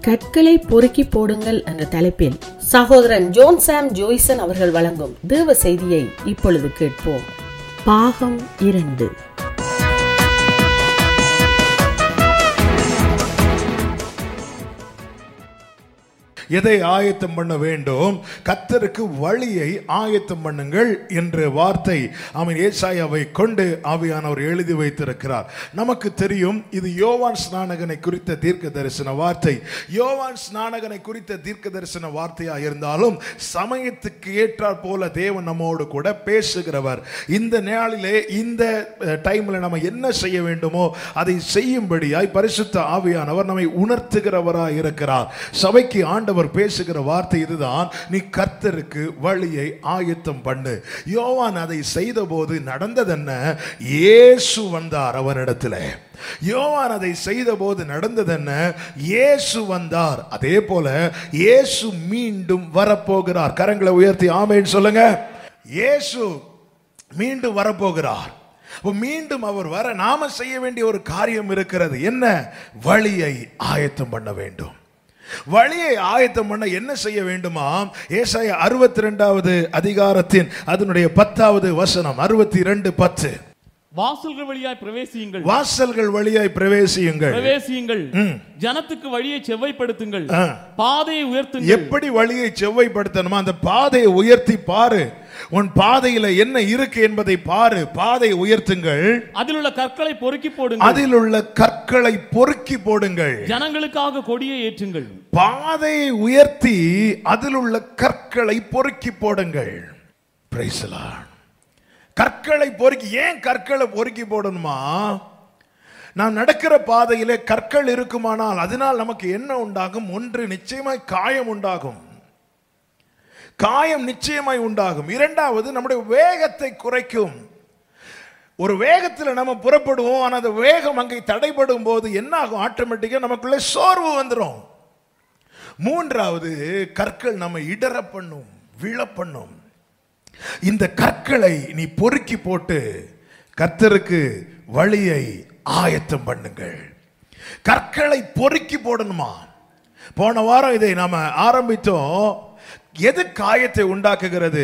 கற்களை பொறுக்கி போடுங்கள் என்ற தலைப்பில் சகோதரன் ஜோன் சாம் ஜோய்சன் அவர்கள் வழங்கும் தேவ செய்தியை இப்பொழுது கேட்போம் பாகம் இரண்டு எதை ஆயத்தம் பண்ண வேண்டும் கத்தருக்கு வழியை ஆயத்தம் பண்ணுங்கள் என்ற வார்த்தை அவன் ஏசாயாவை கொண்டு ஆவியானவர் எழுதி வைத்திருக்கிறார் நமக்கு தெரியும் இது யோவான் ஸ்நானகனை குறித்த தீர்க்க தரிசன வார்த்தை யோவான் ஸ்நானகனை குறித்த தீர்க்க தரிசன வார்த்தையாக இருந்தாலும் சமயத்துக்கு ஏற்றாற் போல தேவன் நம்மோடு கூட பேசுகிறவர் இந்த நாளிலே இந்த டைம்ல நம்ம என்ன செய்ய வேண்டுமோ அதை செய்யும்படியாய் பரிசுத்த ஆவியானவர் நம்மை உணர்த்துகிறவராய் இருக்கிறார் சபைக்கு ஆண்டவர் பேசுகிற வார்த்தை இதுதான் நீ கர்த்தருக்கு வழியை ஆயத்தம் பண்ணு யோவான் அதை செய்தபோது நடந்ததென்ன இயேசு வந்தார் அவனிடத்தில் யோவான் அதை செய்தபோது நடந்ததென்ன இயேசு வந்தார் அதே போல இயேசு மீண்டும் வரப்போகிறார் கரங்களை உயர்த்தி ஆமேன்னு சொல்லுங்க இயேசு மீண்டும் வரப்போகிறார் அப்போ மீண்டும் அவர் வர நாம செய்ய வேண்டிய ஒரு காரியம் இருக்கிறது என்ன வழியை ஆயத்தம் பண்ண வேண்டும் வழியை ஆயத்தம் பண்ண என்ன செய்ய வேண்டுமா ஏசாய அறுபத்தி ரெண்டாவது அதிகாரத்தின் அதனுடைய பத்தாவது வசனம் அறுபத்தி ரெண்டு பத்து வாசல்கள் வழியாய் பிரவேசியுங்கள் வாசல்கள் வழியாய் பிரவேசியுங்கள் பிரவேசியுங்கள் ஜனத்துக்கு வழியை செவ்வைப்படுத்துங்கள் ஆ. பாதையை உயர்த்துங்கள் எப்படி வழியை செவ்வைப்படுத்தணுமா அந்த பாதையை உயர்த்தி பாரு உன் பாதையில என்ன இருக்கு என்பதை பாரு பாதை உயர்த்துங்கள் அதில் உள்ள கற்களை பொறுக்கி போடுங்கள் அதில் உள்ள கற்களை பொறுக்கி போடுங்கள் ஜனங்களுக்காக கொடியை ஏற்றுங்கள் பாதையை உயர்த்தி அதில் உள்ள கற்களை பொறுக்கி போடுங்கள் Praise the Lord. கற்களை பொறுக்கி ஏன் கற்களை பொறுக்கி போடணுமா நாம் நடக்கிற பாதையிலே கற்கள் இருக்குமானால் அதனால் நமக்கு என்ன உண்டாகும் ஒன்று நிச்சயமாய் காயம் உண்டாகும் காயம் நிச்சயமாய் உண்டாகும் இரண்டாவது நம்முடைய வேகத்தை குறைக்கும் ஒரு வேகத்தில் நம்ம புறப்படுவோம் ஆனால் அந்த வேகம் அங்கே தடைபடும் போது என்ன ஆகும் ஆட்டோமேட்டிக்காக நமக்குள்ள சோர்வு வந்துடும் மூன்றாவது கற்கள் நம்ம இடற பண்ணும் விழ பண்ணும் இந்த கற்களை நீ பொறுக்கி போட்டு கர்த்தருக்கு வழியை ஆயத்தம் பண்ணுங்கள் கற்களை பொறுக்கி போடணுமா போன வாரம் இதை நாம ஆரம்பித்தோம் எது காயத்தை உண்டாக்குகிறது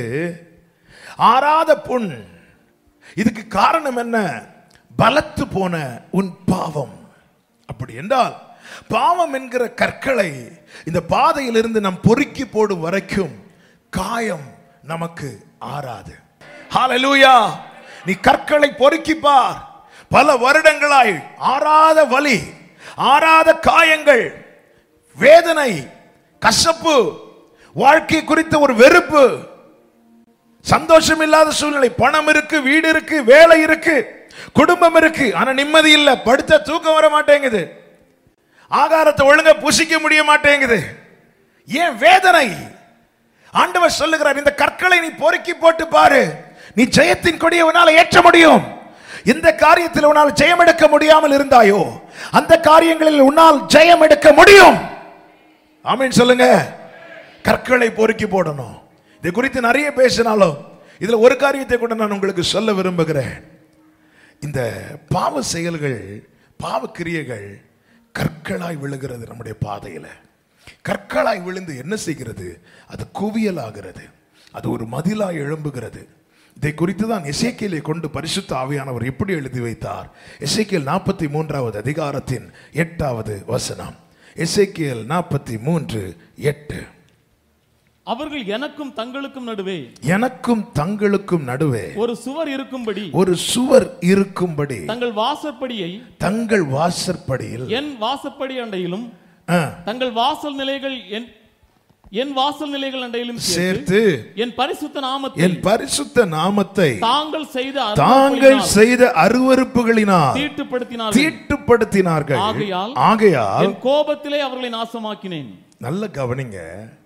ஆறாத புண் இதுக்கு காரணம் என்ன பலத்து போன உன் பாவம் அப்படி என்றால் பாவம் என்கிற கற்களை இந்த பாதையிலிருந்து நாம் பொறுக்கி போடும் வரைக்கும் காயம் நமக்கு ஆறாது ஹalleluya நீ கற்களை பொறுக்கி பார் பல வருடங்களாய் ஆறாத வலி ஆறாத காயங்கள் வேதனை கசப்பு வாழ்க்கை குறித்த ஒரு வெறுப்பு சந்தோஷம் இல்லாத சூழ்நிலை பணம் இருக்கு வீடு இருக்கு வேலை இருக்கு குடும்பம் இருக்கு ஆனா நிம்மதி இல்ல படுத்த தூக்கம் வர மாட்டேங்குது ஆகாரத்தை ஒழுங்கா புசிக்க முடிய மாட்டேங்குது ஏன் வேதனை ஆண்டவர் சொல்லுகிறார் இந்த கற்களை நீ பொறுக்கி போட்டு பாரு நீ ஜெயத்தின் கொடியை உன்னால் ஏற்ற முடியும் இந்த காரியத்தில் உன்னால் ஜெயம் எடுக்க முடியாமல் இருந்தாயோ அந்த காரியங்களில் உன்னால் ஜெயம் எடுக்க முடியும் ஆமீன் சொல்லுங்க கற்களை பொறுக்கி போடணும் இது குறித்து நிறைய பேசினாலும் இதுல ஒரு காரியத்தை கூட நான் உங்களுக்கு சொல்ல விரும்புகிறேன் இந்த பாவ செயல்கள் பாவ கிரியைகள் கற்களாய் விழுகிறது நம்முடைய பாதையில கற்களாய் விழுந்து என்ன செய்கிறது அது குவியலாகிறது அது ஒரு மதிலாய் எழும்புகிறது இதை குறித்து தான் எசேக்கியலை கொண்டு பரிசுத்த ஆவியானவர் எப்படி எழுதி வைத்தார் எசேக்கியல் நாற்பத்தி மூன்றாவது அதிகாரத்தின் எட்டாவது வசனம் எசேக்கியல் நாற்பத்தி மூன்று எட்டு அவர்கள் எனக்கும் தங்களுக்கும் நடுவே எனக்கும் தங்களுக்கும் நடுவே ஒரு சுவர் இருக்கும்படி ஒரு சுவர் இருக்கும்படி தங்கள் வாசற்படியை தங்கள் வாசற்படியில் என் வாசப்படி அண்டையிலும் ஆ, தங்கள் வாசல் நிலைகள் என் என் வாசல் நிலைகள் அண்டையிலும் சேர்த்து சேர்த்து என் பரிசுத்த நாமத்தை என் பரிசுத்த நாமத்தை தாங்கள் செய்த தாங்கள் அருவருப்புகளினால் செய்த அருவருப்புகளினால் தீட்டுப்படுத்தினார்கள் தீட்டுப்படுத்தினார்கள் ஆகையால் ஆகையால் என் கோபத்திலே அவர்களை நாசமாக்கினேன் நல்ல கவனிங்க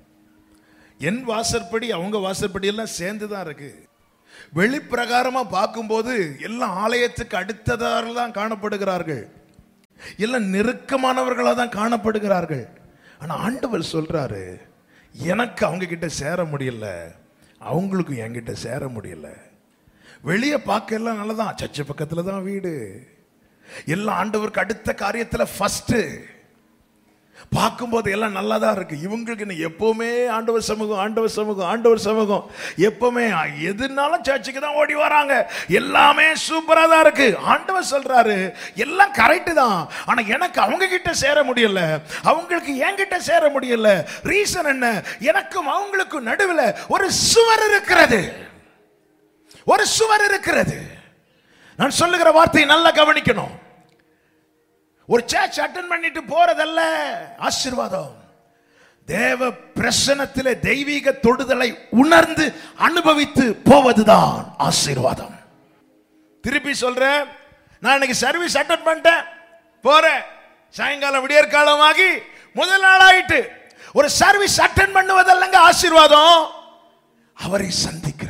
என் வாசற்படி அவங்க வாசற்படி எல்லாம் சேர்ந்து தான் இருக்கு வெளிப்பிரகாரமா பார்க்கும்போது எல்லாம் ஆலயத்துக்கு அடுத்ததாக தான் காணப்படுகிறார்கள் எல்லாம் நெருக்கமானவர்களாக தான் காணப்படுகிறார்கள் ஆனா ஆண்டவர் சொல்றாரு எனக்கு அவங்க கிட்ட சேர முடியல அவங்களுக்கும் என்கிட்ட சேர முடியல வெளியே பார்க்க எல்லாம் நல்லதான் சர்ச்சு பக்கத்துல தான் வீடு எல்லாம் ஆண்டவருக்கு அடுத்த காரியத்துல ஃபர்ஸ்ட் பார்க்கும்போது எல்லாம் நல்லா தான் இருக்கு இவங்களுக்கு இன்னும் எப்பவுமே ஆண்டவர் சமூகம் ஆண்டவர் சமூகம் ஆண்டவர் சமூகம் எப்பவுமே எதுனாலும் சர்ச்சுக்கு தான் ஓடி வராங்க எல்லாமே சூப்பரா தான் இருக்கு ஆண்டவர் சொல்றாரு எல்லாம் கரெக்ட் தான் ஆனா எனக்கு அவங்க கிட்ட சேர முடியல அவங்களுக்கு என்கிட்ட சேர முடியல ரீசன் என்ன எனக்கும் அவங்களுக்கும் நடுவில் ஒரு சுவர் இருக்கிறது ஒரு சுவர் இருக்கிறது நான் சொல்லுகிற வார்த்தையை நல்லா கவனிக்கணும் ஒரு சர்ச் அட்டன் பண்ணிட்டு போறதல்ல ஆசீர்வாதம் தேவ பிரசனத்திலே தெய்வீக தொடுதலை உணர்ந்து அனுபவித்து போவதுதான் ஆசீர்வாதம் திருப்பி சொல்றேன் நான் இன்னைக்கு சர்வீஸ் அட்டன் பண்ணிட்டேன் போறேன் சாயங்காலம் விடியற்காலமாகி முதல் நாள் ஆயிட்டு ஒரு சர்வீஸ் அட்டன் பண்ணுவதல்லங்க ஆசீர்வாதம் அவரை சந்திக்கிறது